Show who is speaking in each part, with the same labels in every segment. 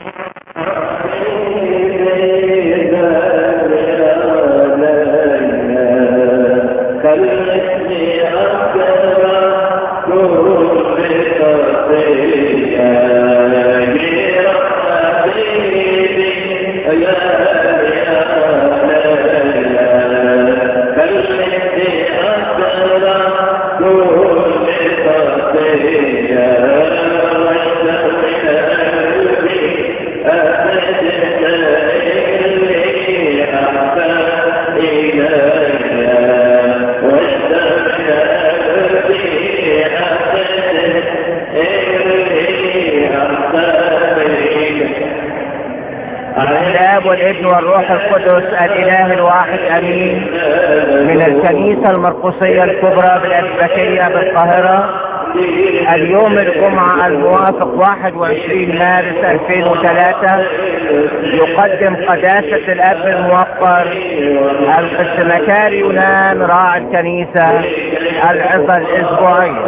Speaker 1: الاب والابن والروح القدس الاله الواحد امين من الكنيسه المرقسيه الكبرى بالاسبكيه بالقاهره اليوم الجمعة الموافق 21 مارس 2003 يقدم قداسة الأب الموقر القسمكاري يونان راعي الكنيسة العظة الأسبوعية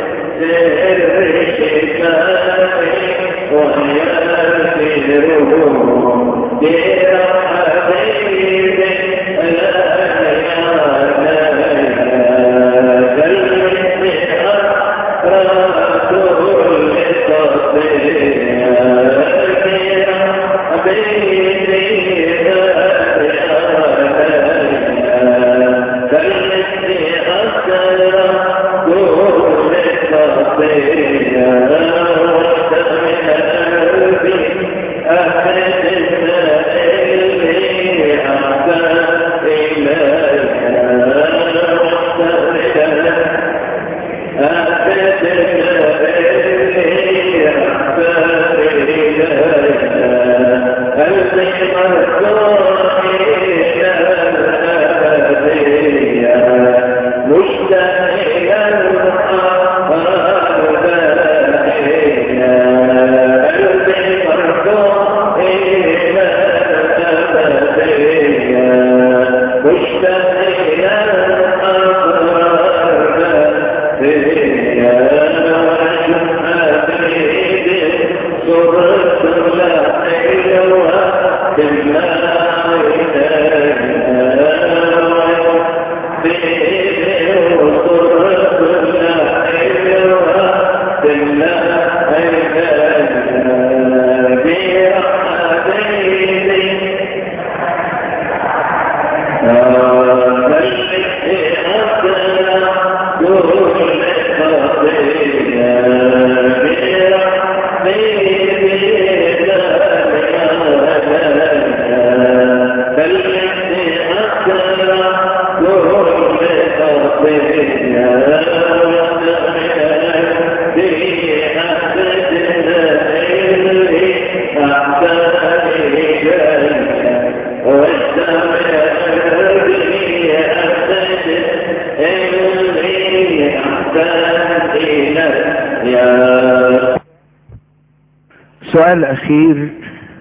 Speaker 2: سؤال أخير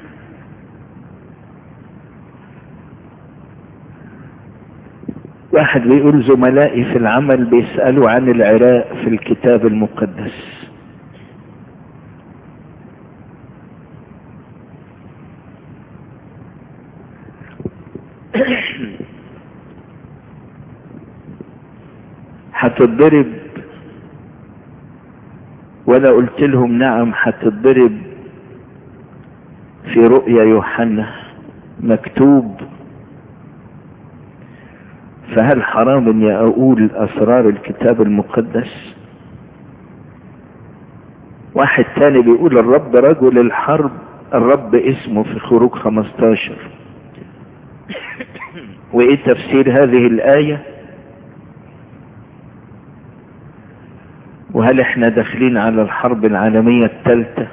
Speaker 2: واحد بيقول زملائي في العمل بيسألوا عن العراق في الكتاب المقدس هتتضرب وانا قلت لهم نعم هتتضرب في رؤيا يوحنا مكتوب فهل حرام اني اقول اسرار الكتاب المقدس واحد تاني بيقول الرب رجل الحرب الرب اسمه في خروج 15 وايه تفسير هذه الايه وهل احنا داخلين على الحرب العالميه الثالثه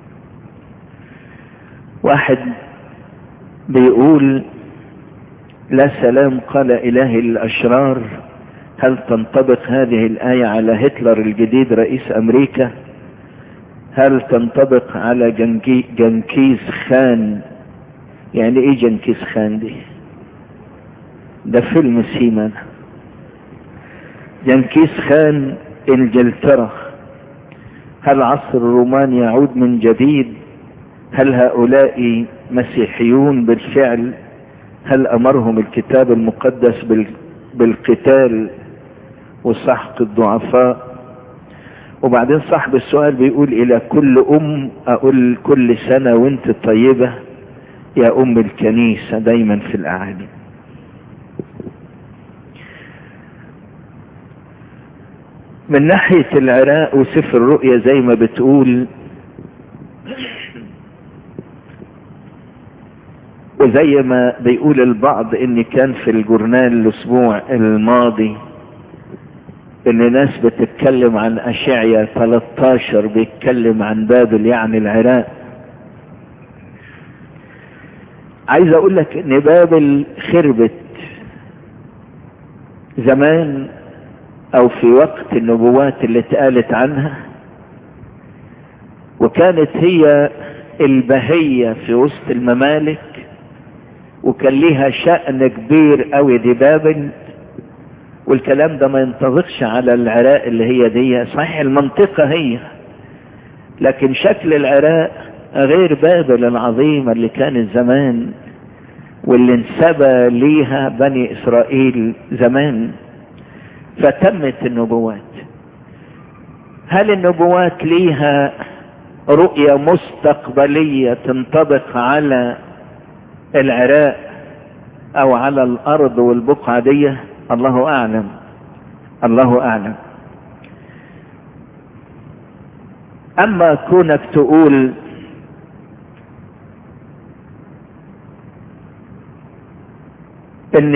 Speaker 2: واحد بيقول لا سلام قال إله الأشرار هل تنطبق هذه الآية على هتلر الجديد رئيس أمريكا هل تنطبق على جنكي جنكيز خان يعني ايه جنكيز خان دي ده فيلم سيمان جنكيز خان انجلترا هل عصر الرومان يعود من جديد هل هؤلاء مسيحيون بالفعل هل امرهم الكتاب المقدس بالقتال وسحق الضعفاء وبعدين صاحب السؤال بيقول الى كل ام اقول كل سنة وانت طيبة يا ام الكنيسة دايما في الاعالي من ناحية العراق وسفر الرؤية زي ما بتقول وزي ما بيقول البعض ان كان في الجورنال الاسبوع الماضي ان ناس بتتكلم عن اشعيا 13 بيتكلم عن بابل يعني العراق عايز اقول لك ان بابل خربت زمان او في وقت النبوات اللي اتقالت عنها وكانت هي البهية في وسط الممالك وكان ليها شأن كبير قوي دي بابل والكلام ده ما ينطبقش على العراق اللي هي دي صحيح المنطقة هي لكن شكل العراق غير بابل العظيمة اللي كانت زمان واللي انسبى ليها بني اسرائيل زمان فتمت النبوات هل النبوات ليها رؤية مستقبلية تنطبق على العراق او على الارض والبقعة دي الله اعلم الله اعلم اما كونك تقول ان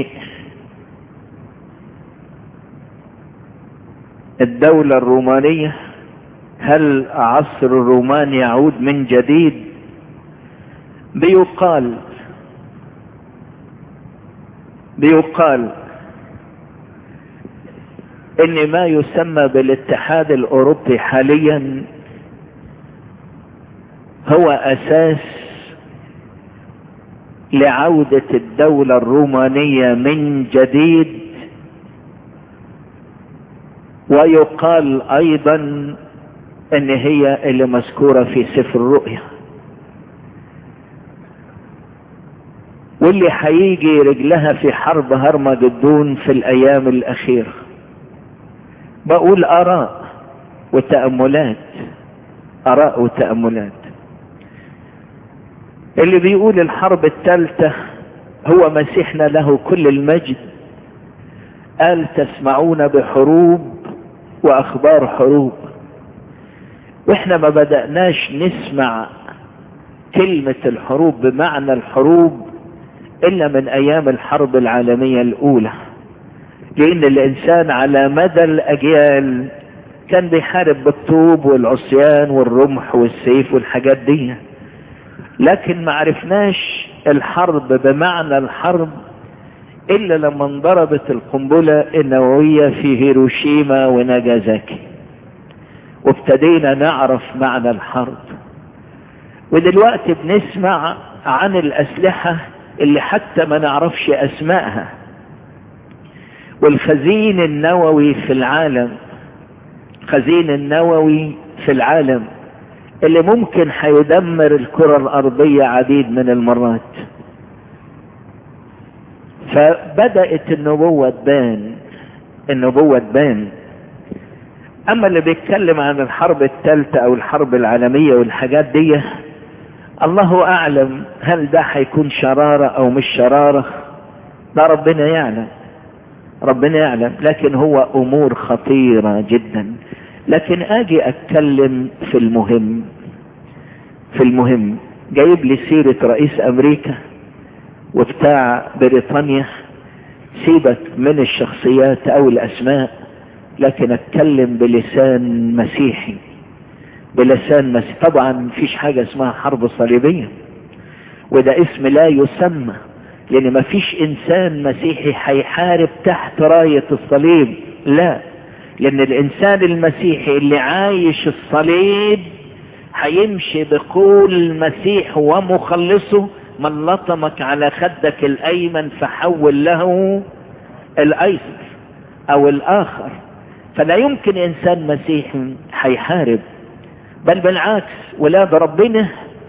Speaker 2: الدولة الرومانية هل عصر الرومان يعود من جديد بيقال بيقال ان ما يسمى بالاتحاد الاوروبي حاليا هو اساس لعودة الدولة الرومانية من جديد ويقال ايضا ان هي اللي مذكورة في سفر الرؤيا واللي هيجي رجلها في حرب هرمجدون في الايام الاخيرة بقول اراء وتأملات اراء وتأملات اللي بيقول الحرب الثالثة هو مسيحنا له كل المجد قال تسمعون بحروب واخبار حروب واحنا ما بدأناش نسمع كلمة الحروب بمعنى الحروب الا من ايام الحرب العالمية الاولى لان الانسان على مدى الاجيال كان بيحارب بالطوب والعصيان والرمح والسيف والحاجات دي لكن ما عرفناش الحرب بمعنى الحرب الا لما انضربت القنبلة النووية في هيروشيما وناجازاكي وابتدينا نعرف معنى الحرب ودلوقتي بنسمع عن الاسلحة اللي حتى ما نعرفش اسمائها والخزين النووي في العالم خزين النووي في العالم اللي ممكن هيدمر الكرة الارضية عديد من المرات فبدأت النبوة تبان النبوة تبان اما اللي بيتكلم عن الحرب الثالثة او الحرب العالمية والحاجات دي الله اعلم هل ده هيكون شرارة او مش شرارة ده ربنا يعلم ربنا يعلم لكن هو امور خطيرة جدا لكن اجي اتكلم في المهم في المهم جايب لي سيرة رئيس امريكا وبتاع بريطانيا سيبك من الشخصيات او الاسماء لكن اتكلم بلسان مسيحي بلسان مسيحي طبعا مفيش حاجة اسمها حرب صليبية وده اسم لا يسمى لان مفيش انسان مسيحي هيحارب تحت راية الصليب لا لان الانسان المسيحي اللي عايش الصليب هيمشي بقول المسيح ومخلصه من لطمك على خدك الايمن فحول له الايسر او الاخر فلا يمكن انسان مسيحي هيحارب بل بالعكس ولاد ربنا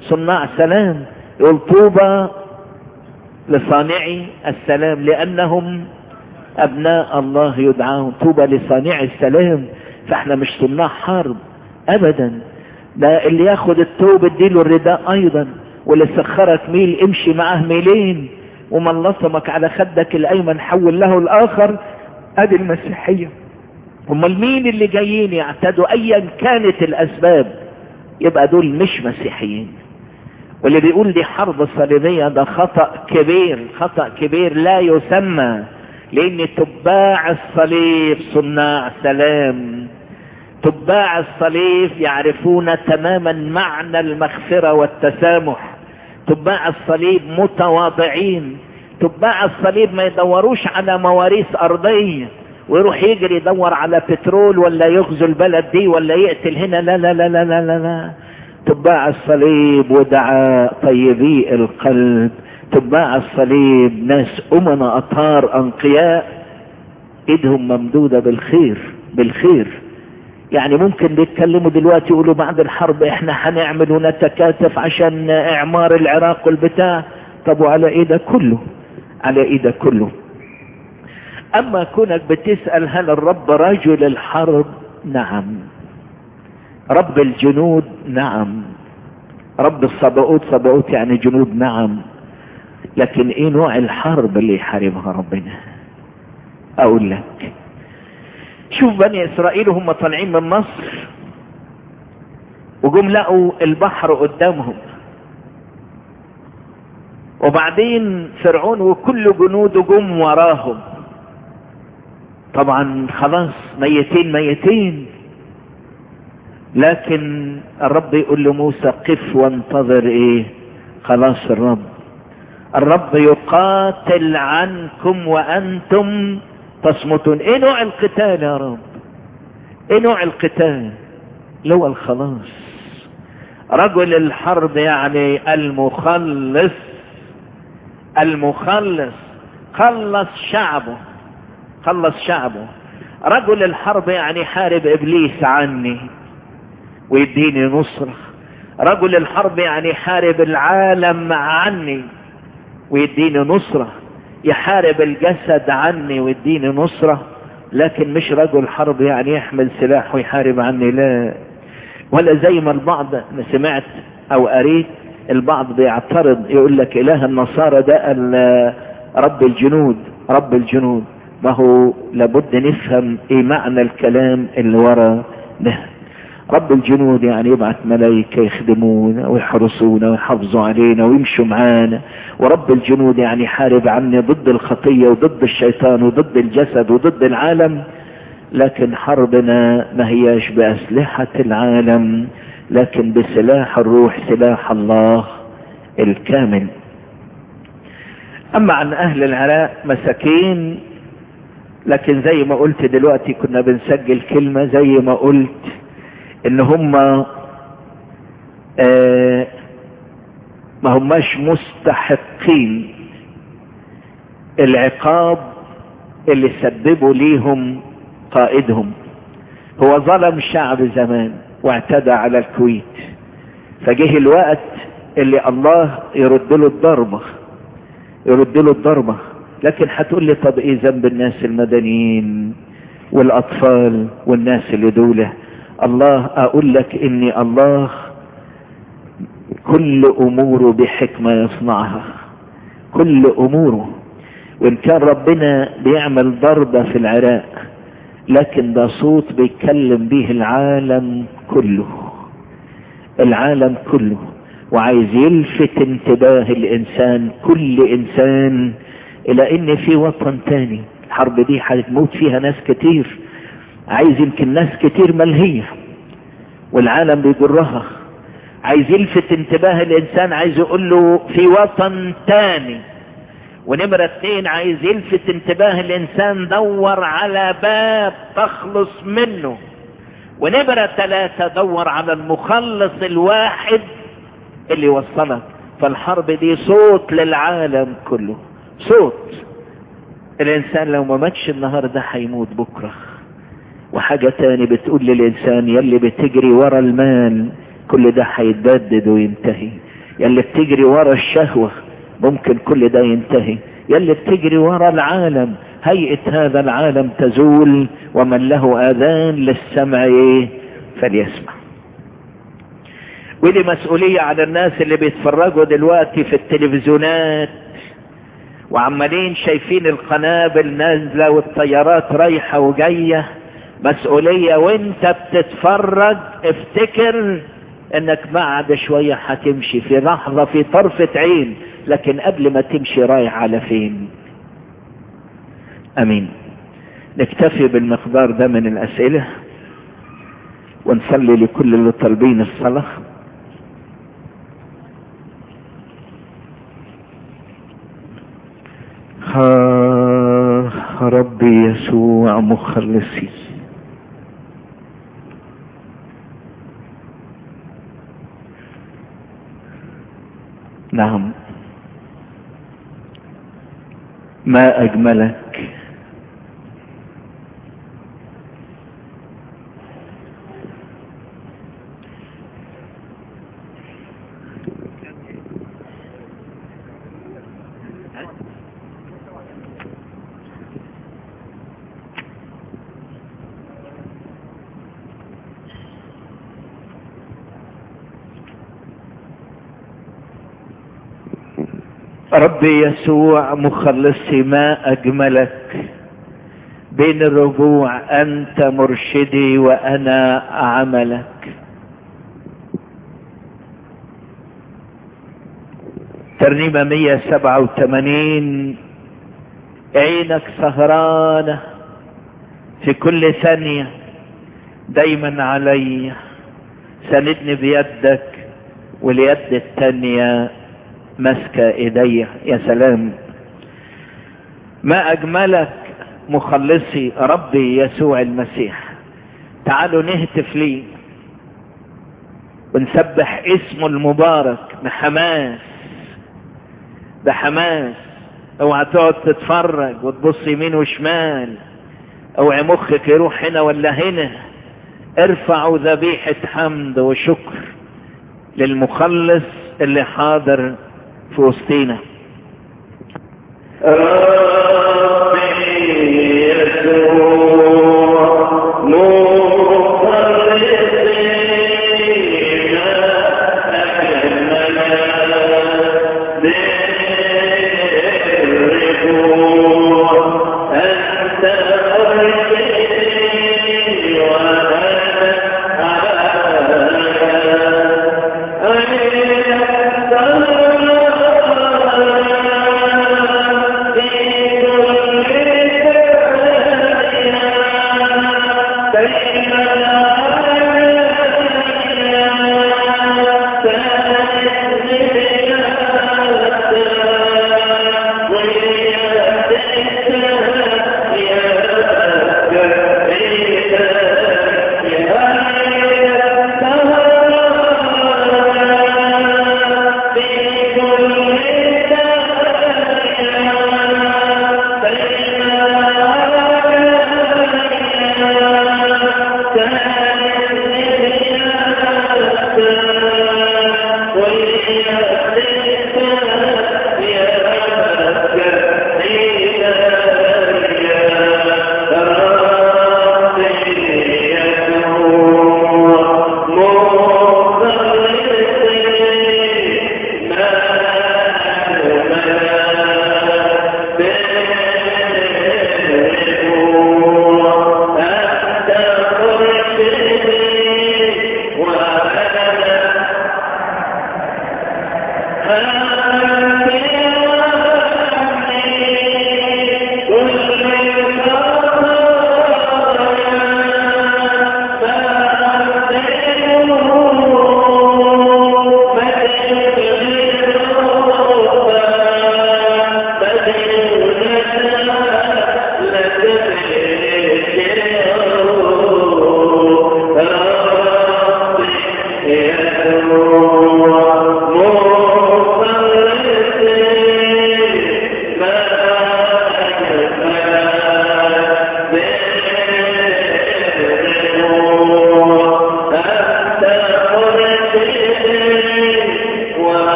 Speaker 2: صناع سلام يقول طوبى لصانعي السلام لانهم ابناء الله يدعون طوبى لصانعي السلام فاحنا مش صناع حرب ابدا ده اللي ياخد التوب اديله الرداء ايضا واللي سخرك ميل امشي معاه ميلين ومن لطمك على خدك الايمن حول له الاخر ادي المسيحيه امال مين اللي جايين يعتدوا ايا كانت الاسباب يبقى دول مش مسيحيين واللي بيقول دي حرب صليبية ده خطأ كبير خطأ كبير لا يسمى لان تباع الصليب صناع سلام تباع الصليب يعرفون تماما معنى المغفرة والتسامح تباع الصليب متواضعين تباع الصليب ما يدوروش على مواريث ارضيه ويروح يجري يدور على بترول ولا يغزو البلد دي ولا يقتل هنا لا لا لا لا لا لا, لا. تباع الصليب ودعاء طيبي القلب تباع الصليب ناس أمنا أطهار أنقياء إيدهم ممدودة بالخير بالخير يعني ممكن بيتكلموا دلوقتي يقولوا بعد الحرب احنا هنعمل ونتكاتف عشان اعمار العراق والبتاع طب وعلى ايدك كله على ايدك كله اما كونك بتسأل هل الرب رجل الحرب نعم رب الجنود نعم رب الصبؤوت صبؤوت يعني جنود نعم لكن ايه نوع الحرب اللي يحاربها ربنا اقول لك شوف بني اسرائيل هم طالعين من مصر وجم لقوا البحر قدامهم وبعدين فرعون وكل جنوده جم وراهم طبعا خلاص ميتين ميتين لكن الرب يقول لموسى قف وانتظر ايه خلاص الرب الرب يقاتل عنكم وانتم تصمتون ايه نوع القتال يا رب ايه نوع القتال اللي هو الخلاص رجل الحرب يعني المخلص المخلص خلص شعبه خلص شعبه رجل الحرب يعني حارب ابليس عني ويديني نصرة رجل الحرب يعني حارب العالم عني ويديني نصرة يحارب الجسد عني ويديني نصرة لكن مش رجل حرب يعني يحمل سلاح ويحارب عني لا ولا زي ما البعض سمعت او قريت البعض بيعترض يقول لك اله النصارى ده رب الجنود رب الجنود ما هو لابد نفهم ايه معنى الكلام اللي ورا ده رب الجنود يعني يبعث ملائكة يخدمونا ويحرسونا ويحافظوا علينا ويمشوا معانا ورب الجنود يعني يحارب عني ضد الخطية وضد الشيطان وضد الجسد وضد العالم لكن حربنا ما هياش بأسلحة العالم لكن بسلاح الروح سلاح الله الكامل اما عن اهل العراق مساكين لكن زي ما قلت دلوقتي كنا بنسجل كلمة زي ما قلت ان هم آه ما هماش مستحقين العقاب اللي سببوا ليهم قائدهم هو ظلم شعب زمان واعتدى على الكويت فجه الوقت اللي الله يرد له الضربة يرد له الضربة لكن هتقول لي طب ايه ذنب الناس المدنيين والاطفال والناس اللي دوله الله اقول لك اني الله كل اموره بحكمة يصنعها كل اموره وان كان ربنا بيعمل ضربة في العراق لكن ده صوت بيتكلم به العالم كله العالم كله وعايز يلفت انتباه الانسان كل انسان الى ان في وطن تاني الحرب دي هتموت فيها ناس كتير عايز يمكن ناس كتير ملهية والعالم بيجرها عايز يلفت انتباه الانسان عايز يقول له في وطن تاني ونمرة اتنين عايز يلفت انتباه الانسان دور على باب تخلص منه ونمرة ثلاثة دور على المخلص الواحد اللي يوصلك فالحرب دي صوت للعالم كله صوت الانسان لو ما ماتش النهاردة هيموت بكرة وحاجة تاني بتقول للانسان يلي بتجري ورا المال كل ده هيتبدد وينتهي يلي بتجري ورا الشهوة ممكن كل ده ينتهي يلي بتجري ورا العالم هيئة هذا العالم تزول ومن له آذان للسمع إيه فليسمع ودي مسؤولية على الناس اللي بيتفرجوا دلوقتي في التلفزيونات وعمالين شايفين القنابل نازلة والطيارات رايحة وجاية مسؤولية وانت بتتفرج افتكر انك بعد شوية هتمشي في لحظة في طرفة عين لكن قبل ما تمشي رايح على فين امين نكتفي بالمقدار ده من الاسئلة ونصلي لكل اللي طالبين الصلاة ها ربي يسوع مخلصي نعم ما أجملك ربي يسوع مخلصي ما أجملك بين الرجوع أنت مرشدي وأنا عملك ترنيمة 187 عينك سهرانة في كل ثانية دايما علي سندني بيدك واليد التانية ماسكة ايديا يا سلام ما اجملك مخلصي ربي يسوع المسيح تعالوا نهتف ليه ونسبح اسمه المبارك بحماس بحماس اوعى تقعد تتفرج وتبص يمين وشمال اوعى مخك يروح هنا ولا هنا ارفعوا ذبيحة حمد وشكر للمخلص اللي حاضر في وسطينا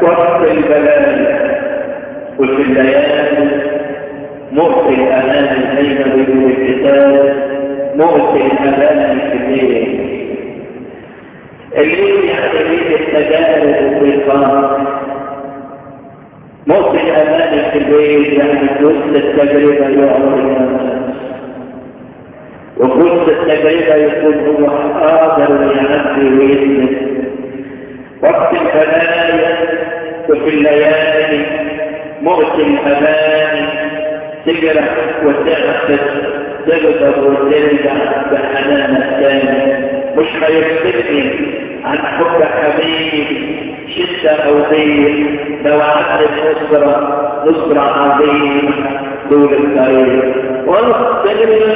Speaker 3: وقت البلاء وفي الليالي مؤتي الأمان بين بدون الكتاب مؤتي الأمان في الليل الليل يعني ليل التجارب والضيقات مؤتي الأمان في الليل يعني في وسط التجربة يعرض الناس وفي وسط التجربة يكون هو قادر يعدي ويسلم وقت البلايا وفي الليالي مؤتي الأمان تجرح وتعفت تغضب وترجع بحنان الثاني مش هيفصلني عن حب حبيب شدة أو ضيق لو عدت نصرة نصرة عظيمة طول الطريق وسط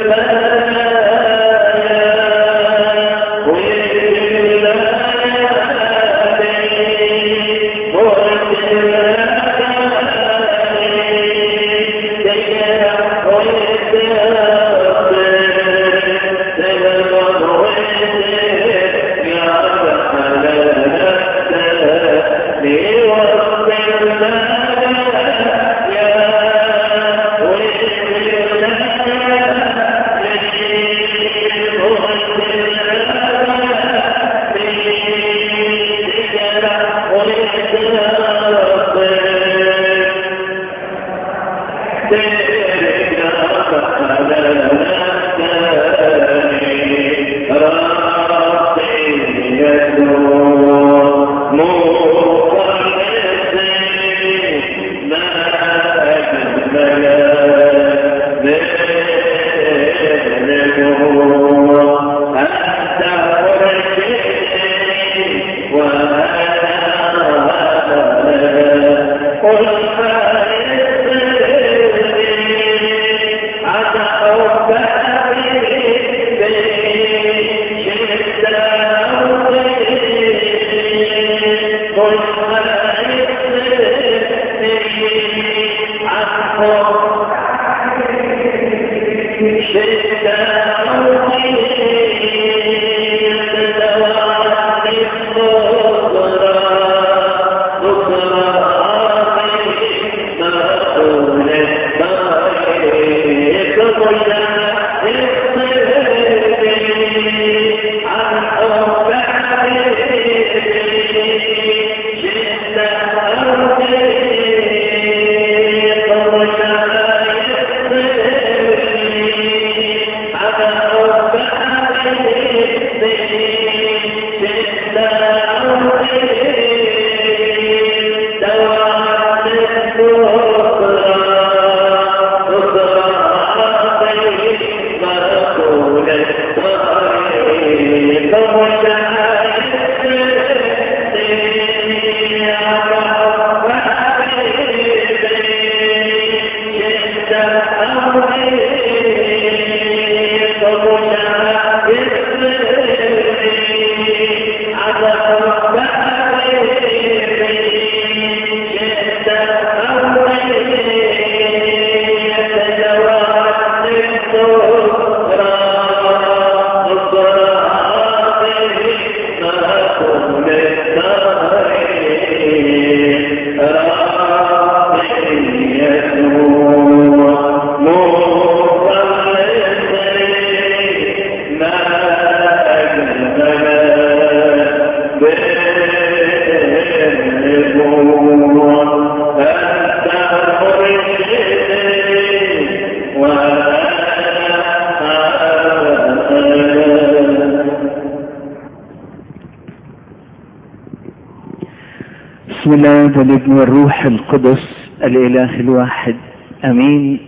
Speaker 2: بسم الله والابن والروح القدس الاله الواحد امين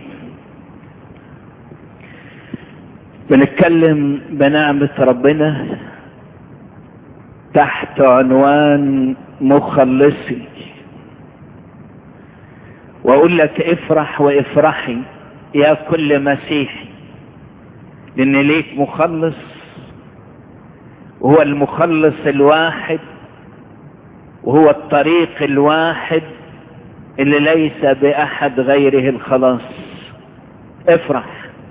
Speaker 2: بنتكلم بنعمة ربنا تحت عنوان مخلصي واقول لك افرح وافرحي يا كل مسيحي لان ليك مخلص وهو المخلص الواحد وهو الطريق الواحد اللي ليس باحد غيره الخلاص افرح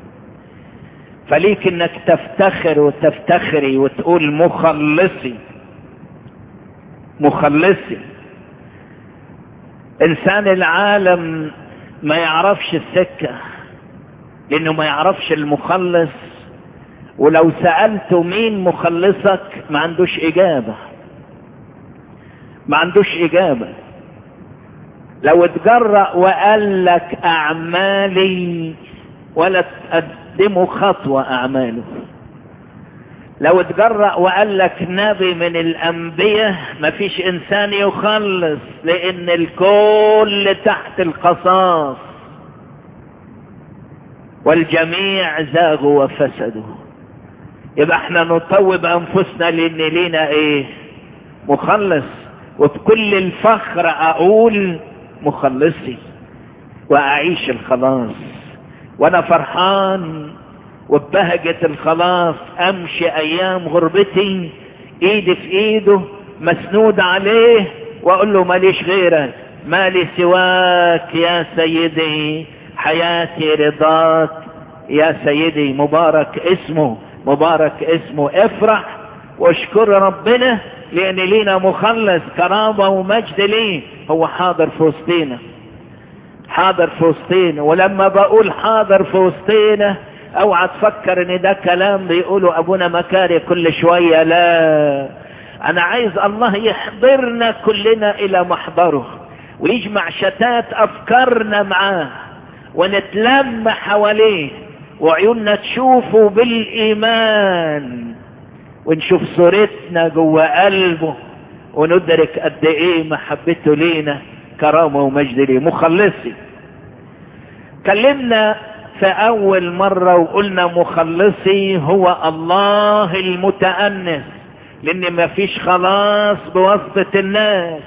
Speaker 2: فليك انك تفتخر وتفتخري وتقول مخلصي مخلصي انسان العالم ما يعرفش السكة لانه ما يعرفش المخلص ولو سألته مين مخلصك ما عندوش اجابة ما عندوش اجابة لو اتجرأ وقال لك اعمالي ولا تقدموا خطوة اعماله لو اتجرأ وقال لك نبي من الانبياء مفيش انسان يخلص لان الكل تحت القصاص والجميع زاغوا وفسدوا يبقى احنا نطوب انفسنا لان لينا ايه مخلص وبكل الفخر اقول مخلصي واعيش الخلاص وانا فرحان وببهجة الخلاص امشي ايام غربتي ايدي في ايده مسنود عليه واقول له ماليش غيرك مالي سواك يا سيدي حياتي رضاك يا سيدي مبارك اسمه مبارك اسمه افرح واشكر ربنا لان لينا مخلص كرامة ومجد ليه هو حاضر في وسطينا حاضر في وسطينا ولما بقول حاضر في وسطينا اوعى تفكر ان ده كلام بيقوله ابونا مكاري كل شوية لا انا عايز الله يحضرنا كلنا الى محضره ويجمع شتات افكارنا معاه ونتلم حواليه وعيوننا تشوفه بالايمان ونشوف صورتنا جوه قلبه وندرك قد ايه محبته لينا كرامة ومجد ليه مخلصي كلمنا في اول مرة وقلنا مخلصي هو الله المتأنس لان مفيش خلاص بواسطة الناس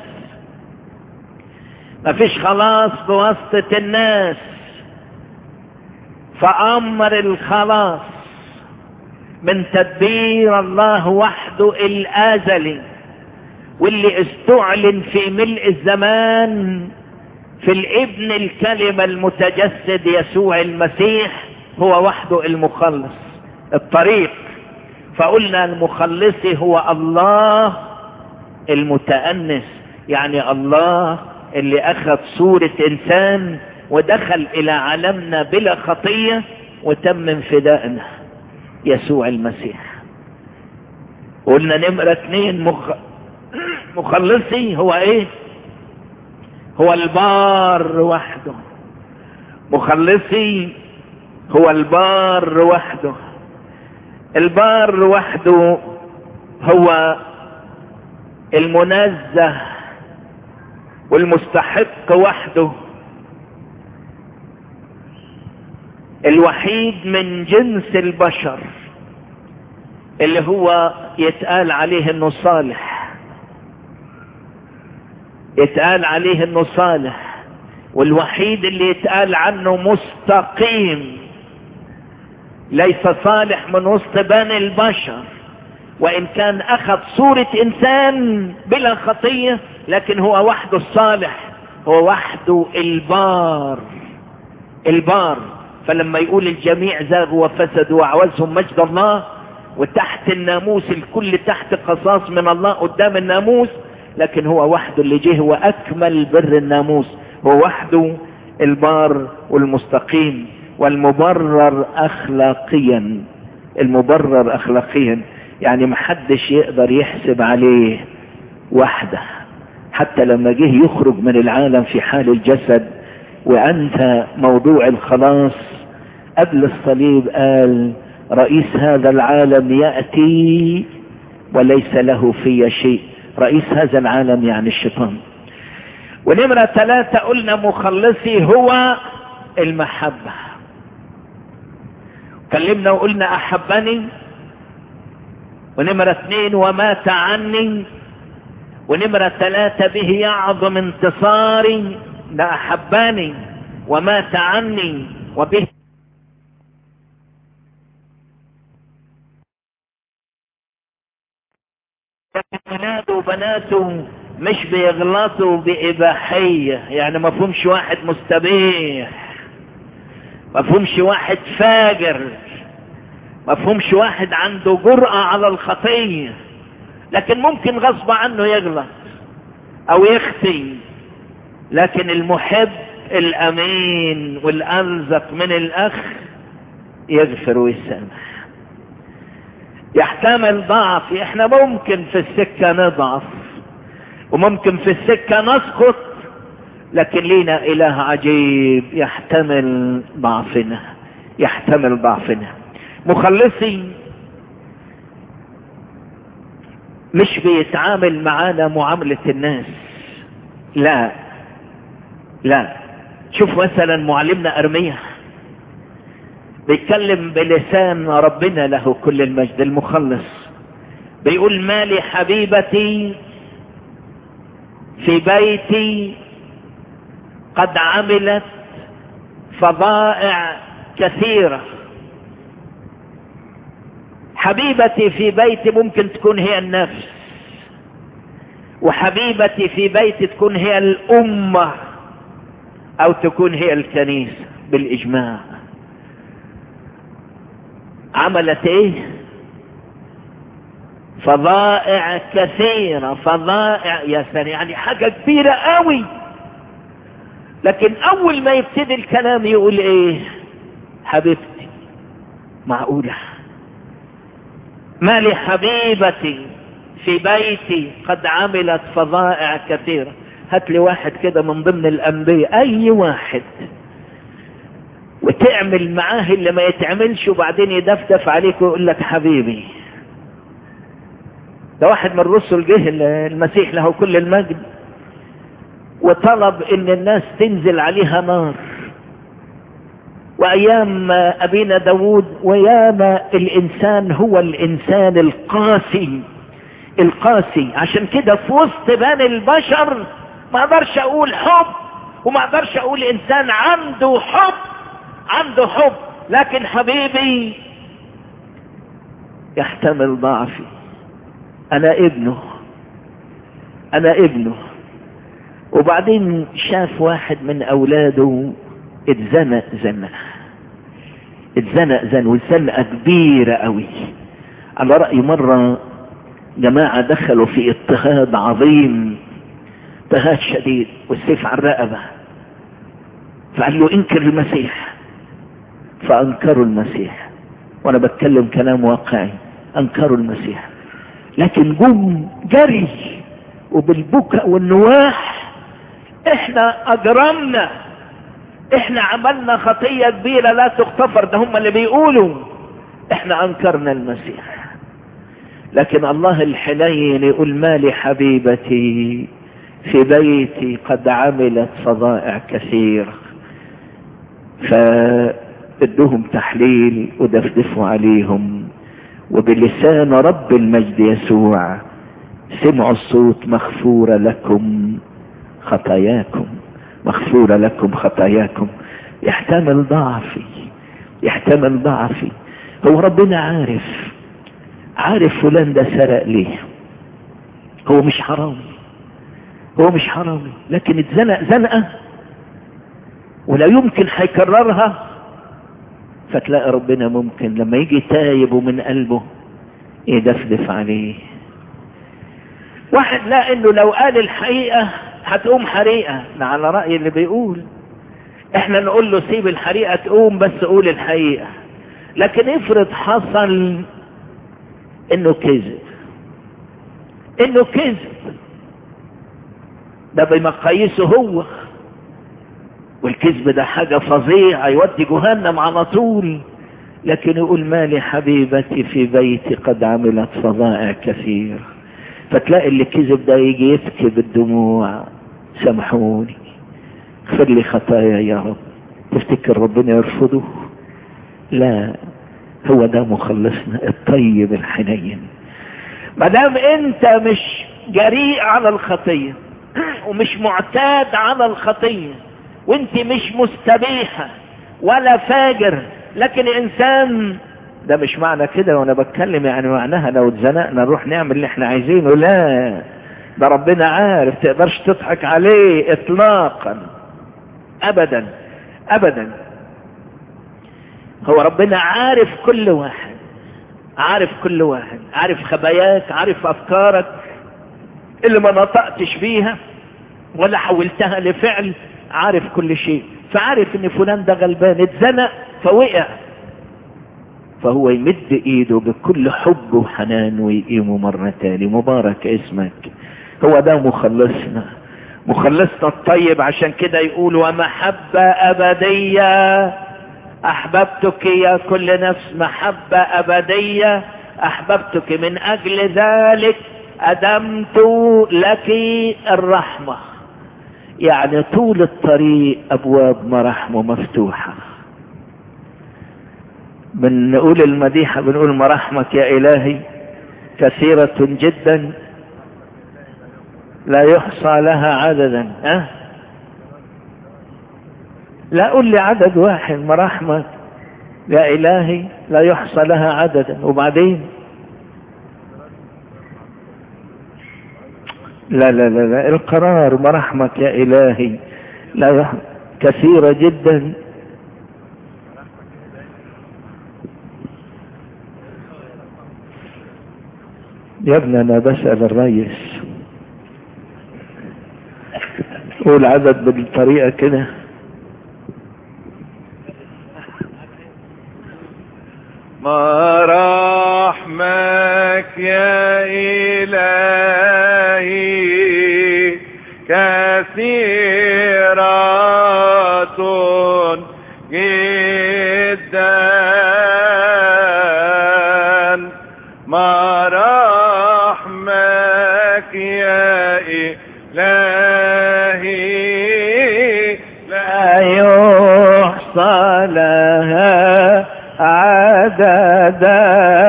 Speaker 2: مفيش خلاص بواسطة الناس فامر الخلاص من تدبير الله وحده الازلي واللي استعلن في ملء الزمان في الابن الكلمة المتجسد يسوع المسيح هو وحده المخلص الطريق فقلنا المخلص هو الله المتأنس يعني الله اللي اخذ صورة انسان ودخل الى عالمنا بلا خطية وتمم فدائنا يسوع المسيح قلنا نمرة اتنين مخ... مخلصي هو ايه هو البار وحده مخلصي هو البار وحده البار وحده هو المنزه والمستحق وحده الوحيد من جنس البشر اللي هو يتقال عليه انه صالح يتقال عليه انه صالح والوحيد اللي يتقال عنه مستقيم ليس صالح من وسط بني البشر وان كان اخذ صورة انسان بلا خطية لكن هو وحده الصالح هو وحده البار البار فلما يقول الجميع زاغوا وفسدوا وعوزهم مجد الله وتحت الناموس الكل تحت قصاص من الله قدام الناموس لكن هو وحده اللي جه واكمل بر الناموس هو وحده البار والمستقيم والمبرر اخلاقيا المبرر اخلاقيا يعني محدش يقدر يحسب عليه وحده حتى لما جه يخرج من العالم في حال الجسد وانت موضوع الخلاص قبل الصليب قال رئيس هذا العالم يأتي وليس له في شيء رئيس هذا العالم يعني الشيطان ونمرة ثلاثة قلنا مخلصي هو المحبة كلمنا وقلنا أحبني ونمرة اثنين ومات عني ونمرة ثلاثة به يعظم انتصاري ده أحباني ومات عني وبه ولاده وبناته مش بيغلطوا بإباحية يعني ما فهمش واحد مستبيح ما فهمش واحد فاجر ما فهمش واحد عنده جرأة على الخطية لكن ممكن غصب عنه يغلط او يخطي لكن المحب الامين والالزق من الاخ يغفر ويسامح يحتمل ضعف احنا ممكن في السكة نضعف وممكن في السكة نسقط لكن لينا اله عجيب يحتمل ضعفنا يحتمل ضعفنا مخلصي مش بيتعامل معانا معاملة الناس لا لا شوف مثلا معلمنا ارميا بيتكلم بلسان ربنا له كل المجد المخلص بيقول مالي حبيبتي في بيتي قد عملت فظائع كثيرة حبيبتي في بيتي ممكن تكون هي النفس وحبيبتي في بيتي تكون هي الأمة أو تكون هي الكنيسة بالإجماع عملت ايه فظائع كثيرة فظائع يا سنة يعني حاجة كبيرة قوي لكن اول ما يبتدي الكلام يقول ايه حبيبتي معقولة ما لحبيبتي في بيتي قد عملت فظائع كثيرة هات لي واحد كده من ضمن الانبياء اي واحد وتعمل معاه اللي ما يتعملش وبعدين يدفدف عليك ويقول لك حبيبي ده واحد من الرسل جه المسيح له كل المجد وطلب ان الناس تنزل عليها نار وايام ابينا داود وياما الانسان هو الانسان القاسي القاسي عشان كده في وسط بني البشر ما اقدرش اقول حب وما اقدرش اقول انسان عنده حب عنده حب لكن حبيبي يحتمل ضعفي انا ابنه انا ابنه وبعدين شاف واحد من اولاده اتزنق زنق اتزنق زنق والزنقه كبيره قوي على راي مره جماعه دخلوا في اضطهاد عظيم اضطهاد شديد والسيف على الرقبه فقال له انكر المسيح فانكروا المسيح وانا بتكلم كلام واقعي انكروا المسيح لكن جم جري وبالبكاء والنواح احنا اجرمنا احنا عملنا خطية كبيرة لا تغتفر ده هم اللي بيقولوا احنا انكرنا المسيح لكن الله الحنين يقول ما لحبيبتي في بيتي قد عملت فظائع كثيرة فادهم تحليل ودفدفوا عليهم وبلسان رب المجد يسوع سمعوا الصوت مغفورة لكم خطاياكم مغفورة لكم خطاياكم يحتمل ضعفي يحتمل ضعفي هو ربنا عارف عارف فلان ده سرق ليه هو مش حرامي هو مش حرامي لكن اتزنق زنقة ولا يمكن هيكررها فتلاقي ربنا ممكن لما يجي تايب ومن قلبه يدفدف عليه واحد لا انه لو قال الحقيقة هتقوم حريقة على رأي اللي بيقول احنا نقول له سيب الحريقة تقوم بس قول الحقيقة لكن افرض حصل انه كذب انه كذب ده بمقاييسه هو والكذب ده حاجة فظيعة يودي جهنم على طول لكن يقول مالي حبيبتي في بيتي قد عملت فظائع كثير فتلاقي اللي كذب ده يجي يبكي بالدموع سامحوني اغفر لي خطايا يا رب تفتكر ربنا يرفضه لا هو ده مخلصنا الطيب الحنين ما دام انت مش جريء على الخطيه ومش معتاد على الخطيه وانت مش مستبيحه ولا فاجر لكن انسان ده مش معنى كده وانا بتكلم يعني معناها لو اتزنقنا نروح نعمل اللي احنا عايزينه لا ده ربنا عارف تقدرش تضحك عليه اطلاقا ابدا ابدا هو ربنا عارف كل واحد عارف كل واحد عارف خباياك عارف افكارك اللي ما نطقتش بيها ولا حولتها لفعل عارف كل شيء فعارف ان فلان ده غلبان اتزنق فوقع فهو يمد ايده بكل حب وحنان ويقيمه مرة تاني مبارك اسمك هو ده مخلصنا مخلصنا الطيب عشان كده يقول ومحبة أبدية أحببتك يا كل نفس محبة أبدية أحببتك من أجل ذلك أدمت لك الرحمة يعني طول الطريق أبواب مراحمه مفتوحة بنقول المديحة بنقول مراحمك يا إلهي كثيرة جدا لا يحصى لها عددا أه؟ لا قول لي عدد واحد مراحمك يا إلهي لا يحصى لها عددا وبعدين لا لا لا لا القرار مراحمك يا إلهي لا يح... كثيرة جدا يا ابني انا بسأل الريس قول عدد بالطريقة كده
Speaker 4: مراحمك يا إلهي كثيرة جدا مراحمك يا إلهي
Speaker 2: لا يحصى لها عددا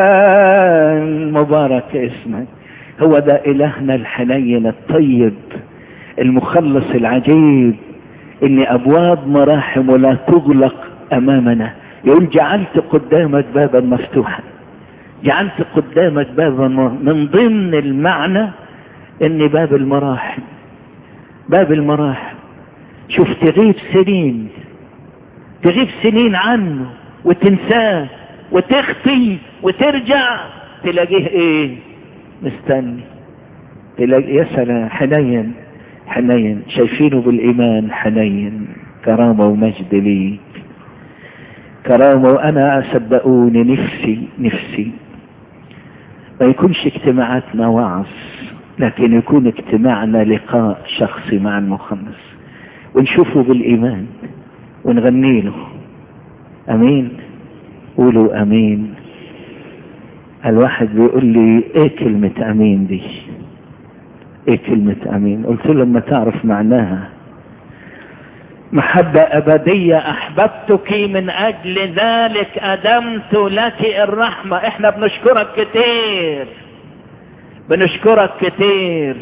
Speaker 2: مبارك اسمك هو ده إلهنا الحنين الطيب المخلص العجيب إن أبواب مراحم لا تغلق أمامنا يقول جعلت قدامك بابا مفتوحا جعلت قدامك بابا من ضمن المعنى إن باب المراحم باب المراحم شوف تغيب سنين تغيب سنين عنه وتنساه وتخفي وترجع تلاقيه ايه مستني تلاقي يا سلام حنين حنين شايفينه بالايمان حنين كرامة ومجد ليك كرامة وانا صدقوني نفسي نفسي ما يكونش اجتماعاتنا وعظ لكن يكون اجتماعنا لقاء شخصي مع المخلص ونشوفه بالايمان ونغني له امين قولوا امين الواحد بيقول لي ايه كلمة امين دي ايه كلمة امين قلت له لما تعرف معناها محبة ابدية احببتك من اجل ذلك ادمت لك الرحمة احنا بنشكرك كتير بنشكرك كتير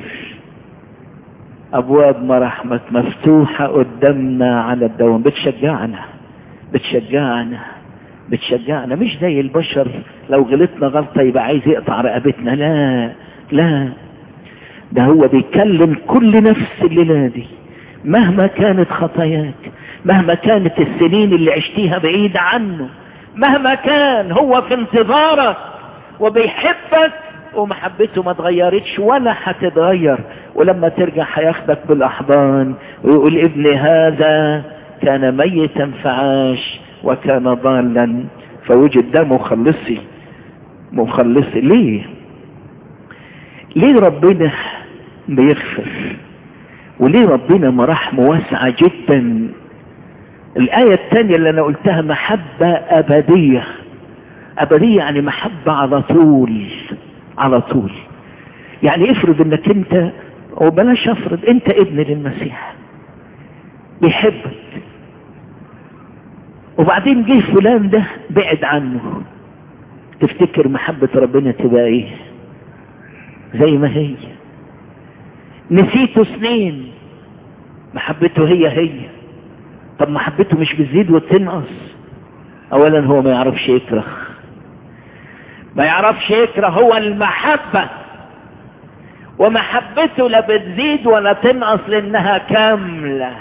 Speaker 2: ابواب مراحمك مفتوحة قدامنا على الدوام بتشجعنا بتشجعنا بتشجعنا مش زي البشر لو غلطنا غلطة يبقى عايز يقطع رقبتنا لا لا ده هو بيكلم كل نفس الليلة دي مهما كانت خطاياك مهما كانت السنين اللي عشتيها بعيدة عنه مهما كان هو في انتظارك وبيحبك ومحبته ما اتغيرتش ولا هتتغير ولما ترجع هياخدك بالاحضان ويقول ابن هذا كان ميتا فعاش وكان ضالا فوجد ده مخلصي مخلصي ليه ليه ربنا بيغفر وليه ربنا مراحمه واسعة جدا الآية الثانية اللي أنا قلتها محبة أبدية أبدية يعني محبة على طول على طول يعني افرض انك انت وبلاش افرض انت ابن للمسيح بيحبك وبعدين جه فلان ده بعد عنه تفتكر محبة ربنا تبقى ايه زي ما هي نسيته سنين محبته هي هي طب محبته مش بتزيد وتنقص اولا هو ما يعرفش يكره ما يعرفش يكره هو المحبة ومحبته لا بتزيد ولا تنقص لانها كاملة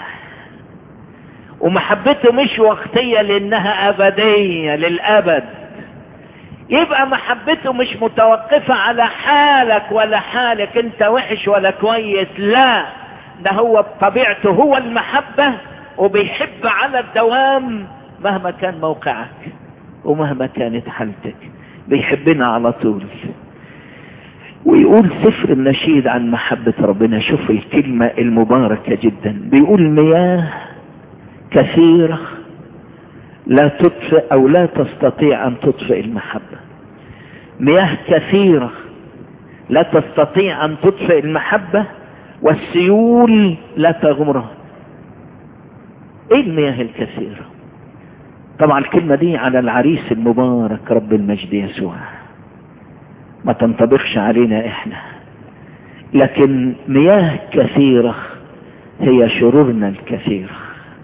Speaker 2: ومحبته مش وقتية لانها ابدية للابد يبقى محبته مش متوقفة على حالك ولا حالك انت وحش ولا كويس لا ده هو بطبيعته هو المحبة وبيحب على الدوام مهما كان موقعك ومهما كانت حالتك بيحبنا على طول ويقول سفر النشيد عن محبة ربنا شوف الكلمة المباركة جدا بيقول مياه كثيرة لا تطفئ او لا تستطيع ان تطفئ المحبة مياه كثيرة لا تستطيع ان تطفئ المحبة والسيول لا تغمرها ايه المياه الكثيرة طبعا الكلمة دي على العريس المبارك رب المجد يسوع ما تنطبقش علينا احنا لكن مياه كثيرة هي شرورنا الكثيرة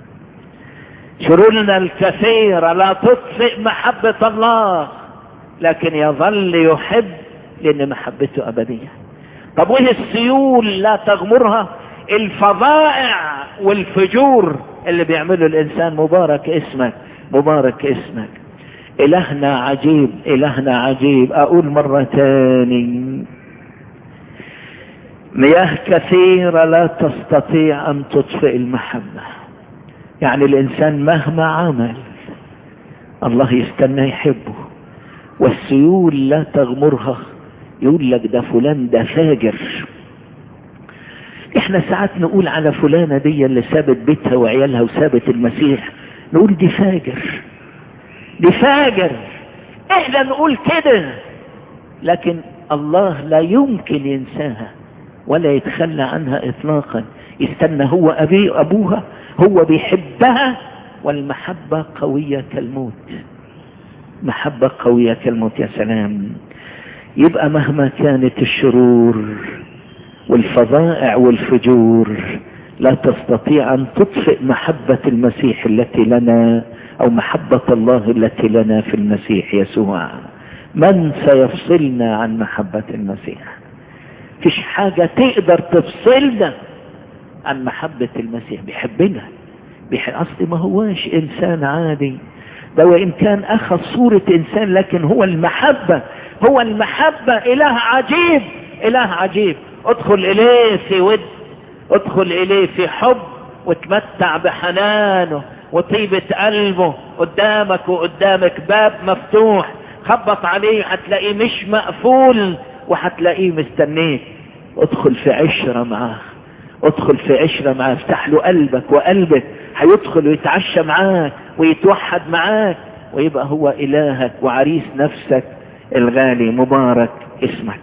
Speaker 2: شرورنا الكثيرة لا تطفئ محبة الله لكن يظل يحب لان محبته ابدية طب وايه السيول لا تغمرها الفظائع والفجور اللي بيعمله الانسان مبارك اسمك مبارك اسمك الهنا عجيب الهنا عجيب اقول مرة تاني مياه كثيرة لا تستطيع ان تطفئ المحبة يعني الانسان مهما عمل الله يستنى يحبه والسيول لا تغمرها يقول لك ده فلان ده فاجر احنا ساعات نقول على فلانة دي اللي سابت بيتها وعيالها وسابت المسيح نقول دي فاجر دي فاجر احنا نقول كده لكن الله لا يمكن ينساها ولا يتخلى عنها اطلاقا يستنى هو ابي ابوها هو بيحبها والمحبة قوية كالموت محبة قوية كالموت يا سلام يبقى مهما كانت الشرور والفظائع والفجور لا تستطيع ان تطفئ محبة المسيح التي لنا او محبة الله التي لنا في المسيح يسوع من سيفصلنا عن محبة المسيح فيش حاجة تقدر تفصلنا عن محبة المسيح بيحبنا بيحب اصلي ما هواش انسان عادي ده وان كان اخذ صورة انسان لكن هو المحبة هو المحبة اله عجيب اله عجيب ادخل اليه في ود ادخل اليه في حب وتمتع بحنانه وطيبة قلبه قدامك وقدامك باب مفتوح خبط عليه هتلاقيه مش مقفول وهتلاقيه مستنيك ادخل في عشرة معاه ادخل في عشرة معاه افتح له قلبك وقلبك هيدخل ويتعشى معاك ويتوحد معاك ويبقى هو الهك وعريس نفسك الغالي مبارك اسمك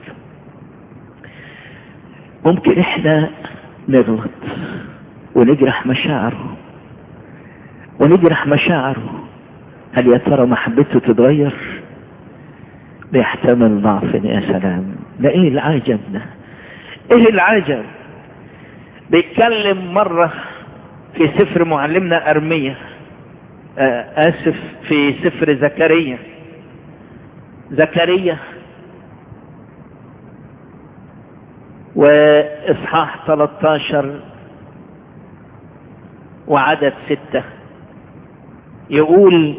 Speaker 2: ممكن احنا نغلط ونجرح مشاعره ونجرح مشاعره هل يا ترى محبته تتغير بيحتمل ضعف يا سلام ده ايه العجب ده ايه العجب بيتكلم مرة في سفر معلمنا ارمية آه اسف في سفر زكريا زكريا واصحاح 13 وعدد ستة يقول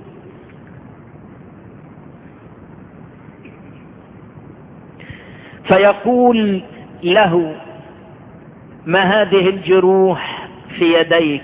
Speaker 2: فيقول له ما هذه الجروح في يديك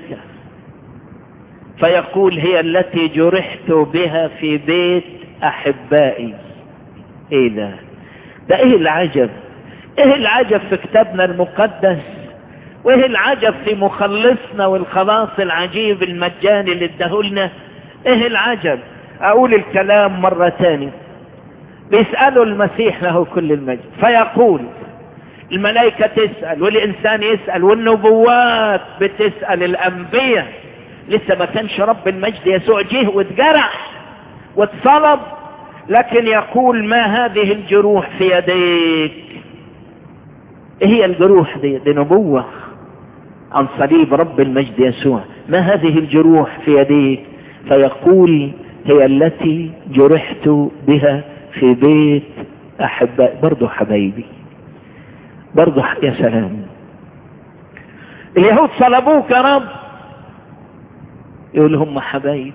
Speaker 2: فيقول هي التي جرحت بها في بيت احبائي ايه ده ده ايه العجب ايه العجب في كتابنا المقدس وايه العجب في مخلصنا والخلاص العجيب المجاني اللي اداهولنا ايه العجب اقول الكلام مرة تاني بيسألوا المسيح له كل المجد فيقول الملائكة تسأل والإنسان يسأل والنبوات بتسأل الأنبياء لسه ما كانش رب المجد يسوع جه واتجرح واتصلب لكن يقول ما هذه الجروح في يديك ايه هي الجروح دي دي نبوة عن صليب رب المجد يسوع ما هذه الجروح في يديك فيقول هي التي جرحت بها في بيت احباء برضو حبايبي برضو يا سلام اليهود صلبوك يا رب يقول هم حبايبي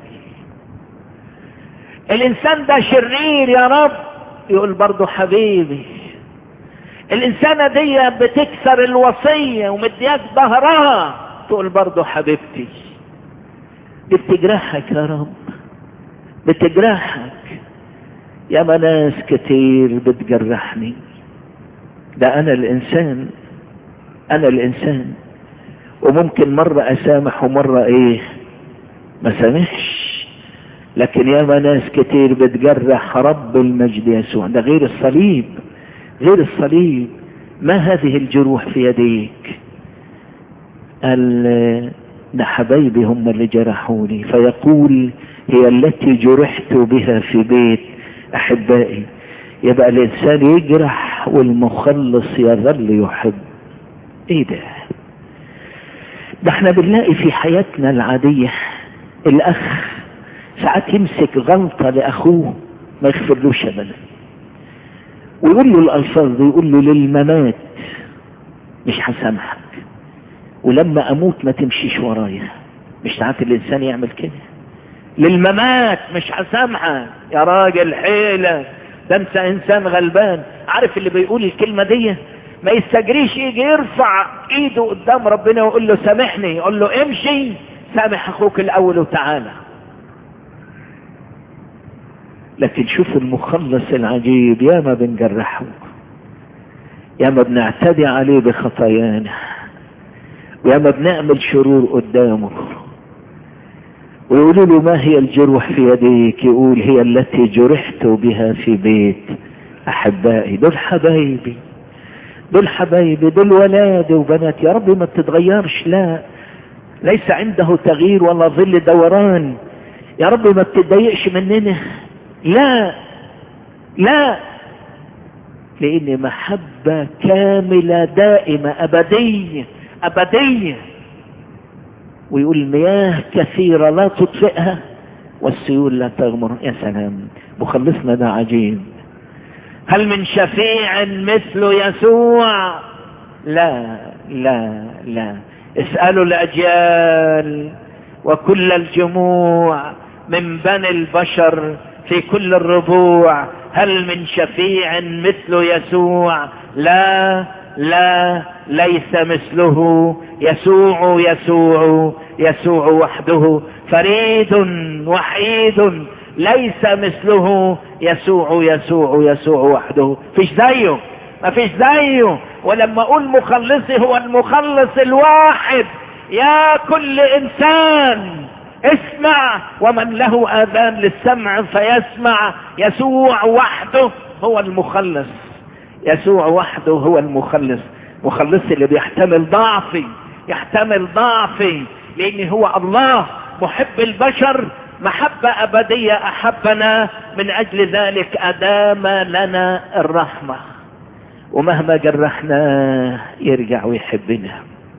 Speaker 2: الانسان ده شرير يا رب يقول برضو حبيبي الانسانة دي بتكسر الوصية ومدياك ظهرها تقول برضو حبيبتي دي بتجرحك يا رب بتجرحك يا ما ناس كتير بتجرحني ده انا الانسان انا الانسان وممكن مرة اسامح ومرة ايه ما سامحش لكن يا ما ناس كتير بتجرح رب المجد يسوع ده غير الصليب غير الصليب ما هذه الجروح في يديك قال ده حبايبي هم اللي جرحوني فيقول هي التي جرحت بها في بيت احبائي يبقى الانسان يجرح والمخلص يظل يحب ايه ده ده احنا بنلاقي في حياتنا العادية الاخ ساعات يمسك غلطة لاخوه ما يغفرلوش ابدا ويقول له الالفاظ دي يقول له للممات مش هسامحك ولما اموت ما تمشيش ورايا مش ساعات الانسان يعمل كده للممات مش هسامحك يا راجل حيلة ده انت انسان غلبان عارف اللي بيقول الكلمة دي ما يستجريش يجي يرفع ايده قدام ربنا ويقول له سامحني يقول له امشي سامح اخوك الاول وتعالى لكن شوف المخلص العجيب يا ما بنجرحه يا ما بنعتدي عليه بخطايانا ويا ما بنعمل شرور قدامه ويقولوا له ما هي الجروح في يديك يقول هي التي جرحت بها في بيت احبائي دول حبايبي دول حبايبي دول ولادي وبنات يا رب ما بتتغيرش لا ليس عنده تغيير ولا ظل دوران يا رب ما بتتضايقش مننا لا لا لان محبة كاملة دائمة ابدية ابدية ويقول مياه كثيرة لا تطفئها والسيول لا تغمر يا سلام مخلصنا ده عجيب هل من شفيع مثل يسوع لا لا لا اسألوا الأجيال وكل الجموع من بني البشر في كل الربوع هل من شفيع مثل يسوع لا لا ليس مثله يسوع يسوع يسوع وحده فريد وحيد ليس مثله يسوع يسوع يسوع وحده فيش زيه ما فيش زيه ولما اقول مخلصي هو المخلص الواحد يا كل انسان اسمع ومن له اذان للسمع فيسمع يسوع وحده هو المخلص يسوع وحده هو المخلص مخلص اللي بيحتمل ضعفي يحتمل ضعفي لان هو الله محب البشر محبة ابدية احبنا من اجل ذلك ادام لنا الرحمة ومهما جرحناه يرجع ويحبنا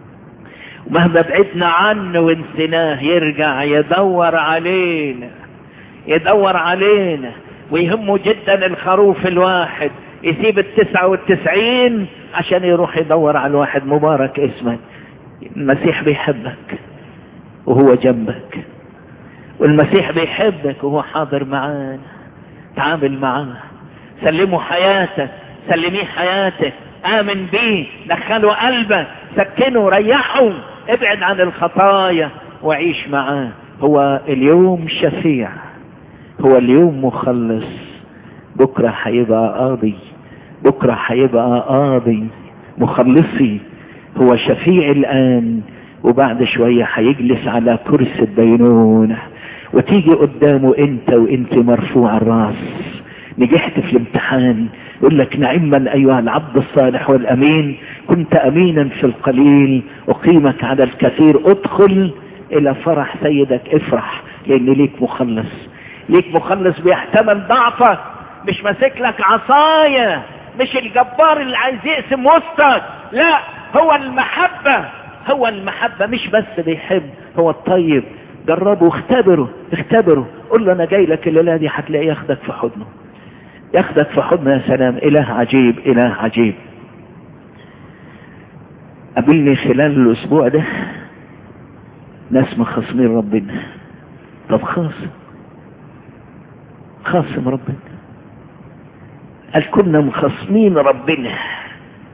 Speaker 2: ومهما بعدنا عنه ونسيناه يرجع يدور علينا يدور علينا ويهمه جدا الخروف الواحد يسيب التسعة والتسعين عشان يروح يدور على الواحد مبارك اسمك المسيح بيحبك وهو جنبك والمسيح بيحبك وهو حاضر معانا تعامل معاه سلمه حياتك سلميه حياتك امن بيه دخله قلبك سكنه ريحه ابعد عن الخطايا وعيش معاه هو اليوم شفيع هو اليوم مخلص بكرة هيبقى قاضي بكرة هيبقى قاضي مخلصي هو شفيع الآن وبعد شوية هيجلس على كرسي الدينونة وتيجي قدامه انت وانت مرفوع الراس نجحت في الامتحان يقول لك نعما ايها العبد الصالح والامين كنت امينا في القليل اقيمك على الكثير ادخل الى فرح سيدك افرح لان ليك مخلص ليك مخلص بيحتمل ضعفك مش ماسك لك عصاية مش الجبار اللي عايز يقسم وسطك لا هو المحبة هو المحبة مش بس بيحب هو الطيب جربه اختبره اختبره قول له انا جاي لك الليلة دي هتلاقيه ياخدك في حضنه ياخدك في حضنه يا سلام اله عجيب اله عجيب قابلني خلال الاسبوع ده ناس مخاصمين ربنا طب خاصم خاصم ربنا قال كنا مخاصمين ربنا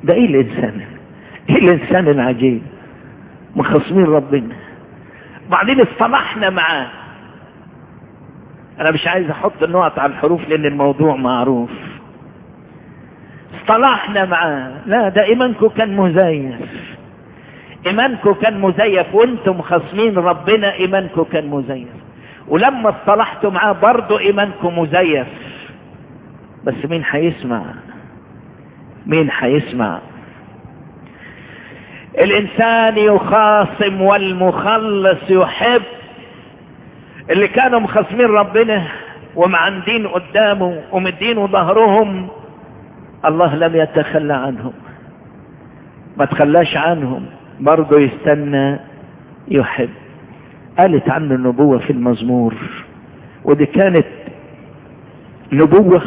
Speaker 2: ده ايه الانسان ايه الانسان العجيب مخصمين ربنا بعدين اصطلحنا معاه انا مش عايز احط النقط على الحروف لان الموضوع معروف اصطلحنا معاه لا ده ايمانكم كان مزيف ايمانكم كان مزيف وانتم خصمين ربنا ايمانكم كان مزيف ولما اصطلحتوا معاه برضه ايمانكم مزيف بس مين هيسمع مين هيسمع الانسان يخاصم والمخلص يحب اللي كانوا مخاصمين ربنا ومعندين قدامه ومدينه ظهرهم الله لم يتخلى عنهم ما تخلاش عنهم برضه يستنى يحب قالت عنه النبوة في المزمور ودي كانت نبوة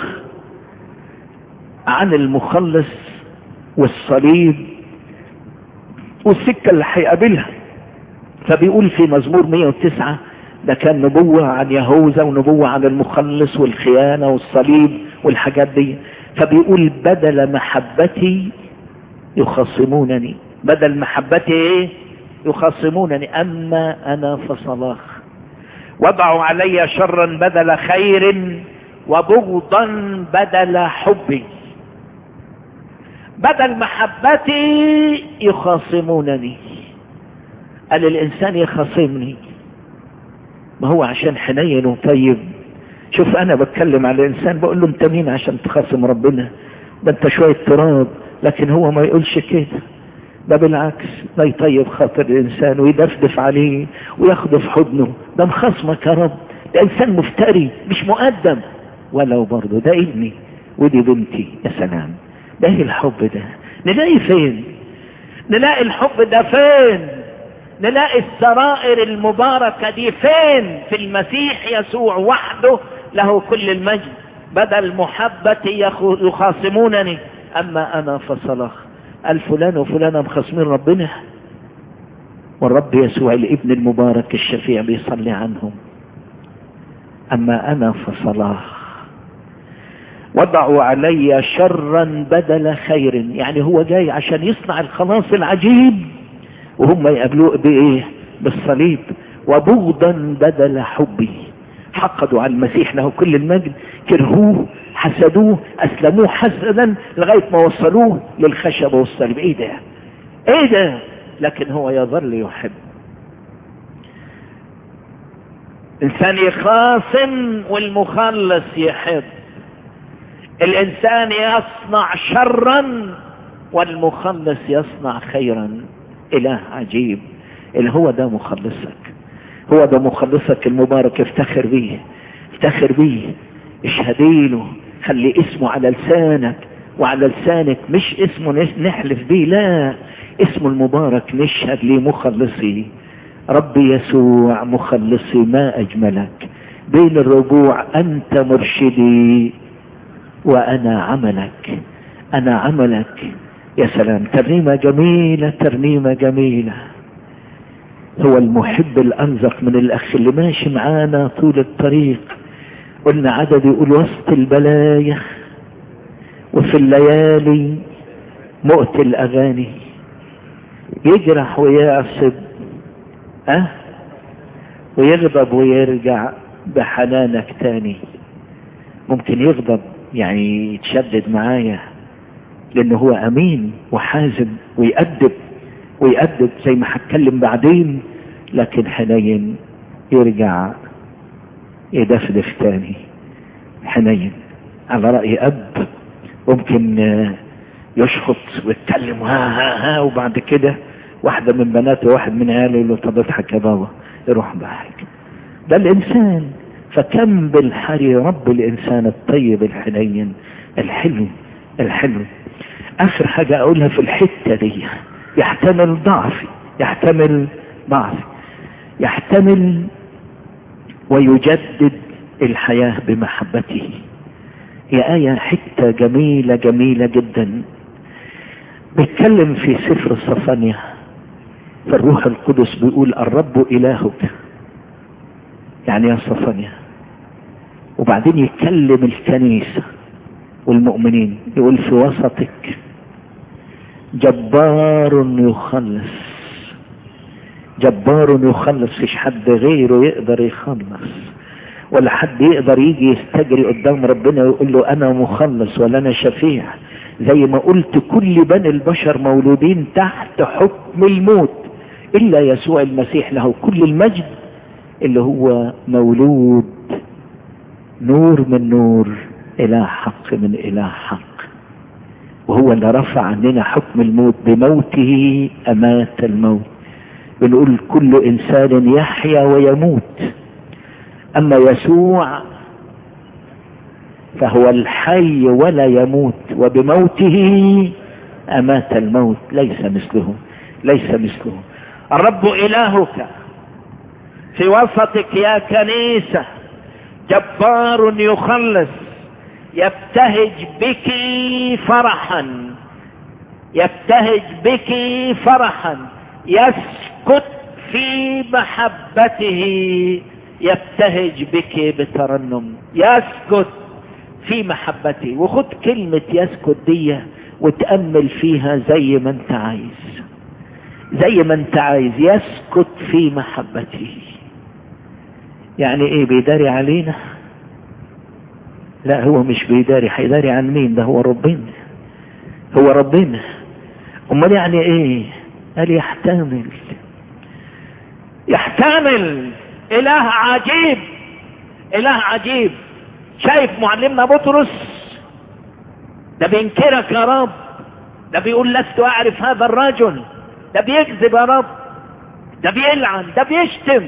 Speaker 2: عن المخلص والصليب والسكة اللي هيقابلها فبيقول في مزمور 109 ده كان نبوة عن يهوذا ونبوة عن المخلص والخيانة والصليب والحاجات دي فبيقول بدل محبتي يخاصمونني بدل محبتي ايه يخاصمونني اما انا فصلاح وضعوا علي شرا بدل خير وبغضا بدل حبي بدل محبتي يخاصمونني قال الانسان يخاصمني ما هو عشان حنين وطيب شوف انا بتكلم على الانسان بقول له انت مين عشان تخاصم ربنا ده انت شوية تراب لكن هو ما يقولش كده ده بالعكس ده يطيب خاطر الانسان ويدفدف عليه وياخده في حضنه ده مخصمك يا رب ده انسان مفتري مش مقدم ولو برضه ده ابني ودي بنتي يا سلام ده ايه الحب ده نلاقي فين نلاقي الحب ده فين نلاقي السرائر المباركة دي فين في المسيح يسوع وحده له كل المجد بدل محبتي يخاصمونني اما انا فصلاح قال فلان وفلانة مخاصمين ربنا والرب يسوع الابن المبارك الشفيع بيصلي عنهم اما انا فصلاح وضعوا علي شرا بدل خير يعني هو جاي عشان يصنع الخلاص العجيب وهم يقابلوه بايه بالصليب وبغضا بدل حبي حقدوا على المسيح له كل المجد كرهوه حسدوه اسلموه حسدا لغاية ما وصلوه للخشب والصليب ايه ده ايه ده لكن هو يظل يحب انسان يخاصم والمخلص يحب الانسان يصنع شرا والمخلص يصنع خيرا اله عجيب اللي هو ده مخلصك هو ده مخلصك المبارك افتخر بيه افتخر بيه اشهدي له خلي اسمه على لسانك وعلى لسانك مش اسمه نحلف بيه لا اسمه المبارك نشهد لي مخلصي ربي يسوع مخلصي ما اجملك بين الربوع انت مرشدي وانا عملك انا عملك يا سلام ترنيمة جميلة ترنيمة جميلة هو المحب الانزق من الاخ اللي ماشي معانا طول الطريق قلنا عدد يقول وسط البلايا وفي الليالي مؤت الاغاني يجرح ويعصب أه؟ ويغضب ويرجع بحنانك تاني ممكن يغضب يعني يتشدد معايا لانه هو امين وحازم ويأدب ويأدب زي ما هتكلم بعدين لكن حنين يرجع يدفدف تاني حنين على رأي اب ممكن يشخط ويتكلم ها ها ها وبعد كده واحدة من بناته واحد من عياله يقول له طب اضحك يا بابا يروح ضحك ده الانسان فكم بالحري رب الانسان الطيب الحنين الحلو الحلو اخر حاجة اقولها في الحتة دي يحتمل ضعفي يحتمل ضعفي يحتمل ويجدد الحياة بمحبته هي آية حتة جميلة جميلة جدا بيتكلم في سفر الصفانية فالروح القدس بيقول الرب إلهك يعني يا صفانية وبعدين يكلم الكنيسة والمؤمنين يقول في وسطك جبار يخلص جبار يخلص فيش حد غيره يقدر يخلص ولا حد يقدر يجي يستجري قدام ربنا ويقول له انا مخلص ولا انا شفيع زي ما قلت كل بني البشر مولودين تحت حكم الموت الا يسوع المسيح له كل المجد اللي هو مولود نور من نور اله حق من اله حق وهو اللي رفع عننا حكم الموت بموته امات الموت بنقول كل انسان يحيا ويموت اما يسوع فهو الحي ولا يموت وبموته امات الموت ليس مثله ليس مثله الرب الهك في وسطك يا كنيسه جبار يخلص يبتهج بك فرحا يبتهج بك فرحا يسكت في محبته يبتهج بك بترنم يسكت في محبته وخد كلمة يسكت دي وتأمل فيها زي ما انت عايز زي ما انت عايز يسكت في محبته يعني ايه بيداري علينا لا هو مش بيداري هيداري عن مين ده هو ربنا هو ربنا امال يعني ايه قال يحتمل يحتمل اله عجيب اله عجيب شايف معلمنا بطرس ده بينكرك يا رب ده بيقول لست اعرف هذا الرجل ده بيكذب يا رب ده بيلعن ده بيشتم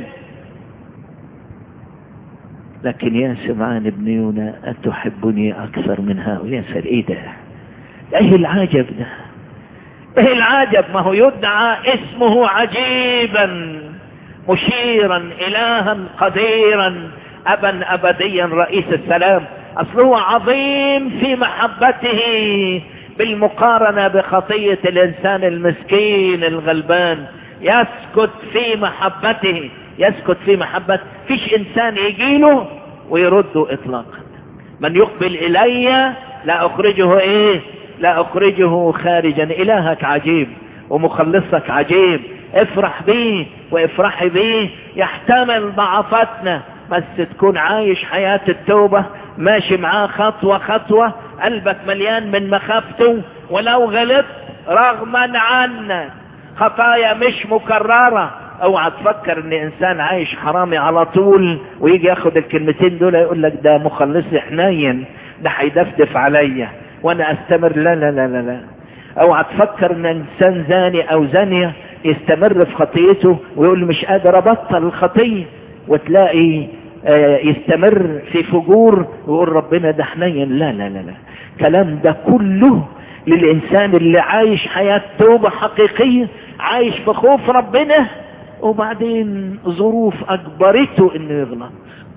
Speaker 2: لكن يا سمعان ابن يونا أتحبني أكثر من هؤلاء يا سر إيه ده إيه العجب ده إيه العجب ما هو يدعى اسمه عجيبا مشيرا إلها قديرا أبا أبديا رئيس السلام أصله عظيم في محبته بالمقارنة بخطية الإنسان المسكين الغلبان يسكت في محبته يسكت في محبته فيش إنسان يجيله ويرده إطلاقا من يقبل إلي لا أخرجه إيه لا أخرجه خارجا إلهك عجيب ومخلصك عجيب افرح بيه وافرحي بيه يحتمل ضعفتنا بس تكون عايش حياة التوبة ماشي معاه خطوة خطوة قلبك مليان من مخافته ولو غلط رغما عنك خطايا مش مكررة اوعى تفكر ان انسان عايش حرامي على طول ويجي ياخد الكلمتين دول يقول لك ده مخلصي حنين ده هيدفدف عليا وانا استمر لا لا لا لا لا اوعى تفكر ان انسان زاني او زانية يستمر في خطيته ويقول مش قادر ابطل الخطية وتلاقي يستمر في فجور ويقول ربنا ده حنين لا لا لا لا كلام ده كله للإنسان اللي عايش حياة توبة حقيقية عايش في خوف ربنا وبعدين ظروف أجبرته إنه يغلط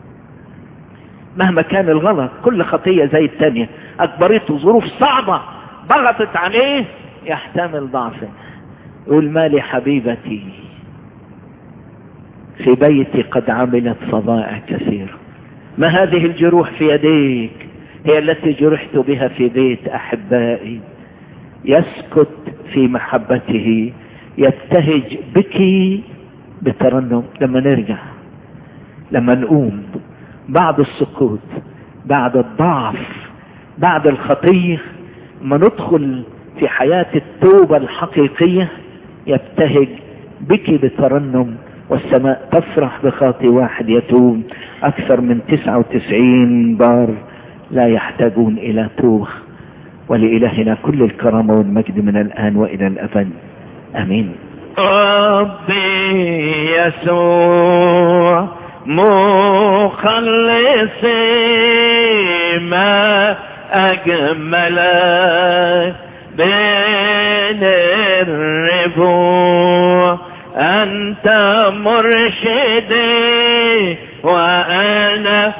Speaker 2: مهما كان الغلط كل خطية زي التانية أجبرته ظروف صعبة ضغطت عليه يحتمل ضعفه يقول مالي حبيبتي في بيتي قد عملت فظائع كثيرة ما هذه الجروح في يديك هي التي جرحت بها في بيت أحبائي يسكت في محبته يبتهج بك بترنم لما نرجع لما نقوم بعد السكوت بعد الضعف بعد الخطية ما ندخل في حياة التوبة الحقيقية يبتهج بك بترنم والسماء تفرح بخاطي واحد يتوب أكثر من تسعة وتسعين بار لا يحتاجون إلى توبة ولإلهنا كل الكرامة والمجد من الآن وإلى الأبد أمين
Speaker 3: ربي يسوع مخلصي ما أجملك بين الربوع أنت مرشدي وأنا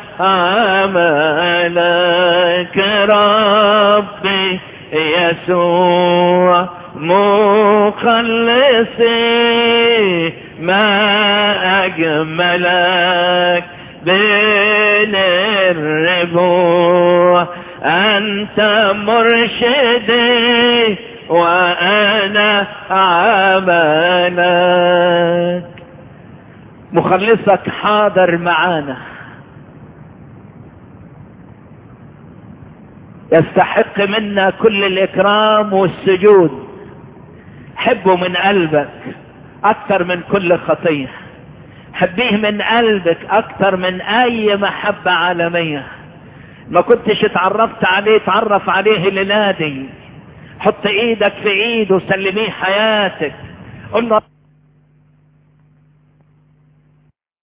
Speaker 3: عملك ربي يسوع مخلصي ما أجملك بين الربوع أنت مرشدي وأنا عملك
Speaker 2: مخلصك حاضر معانا يستحق منا كل الإكرام والسجود حبه من قلبك أكثر من كل خطية حبيه من قلبك أكثر من أي محبة عالمية ما كنتش اتعرفت عليه اتعرف عليه لنادي حط ايدك في ايده وسلميه حياتك قل له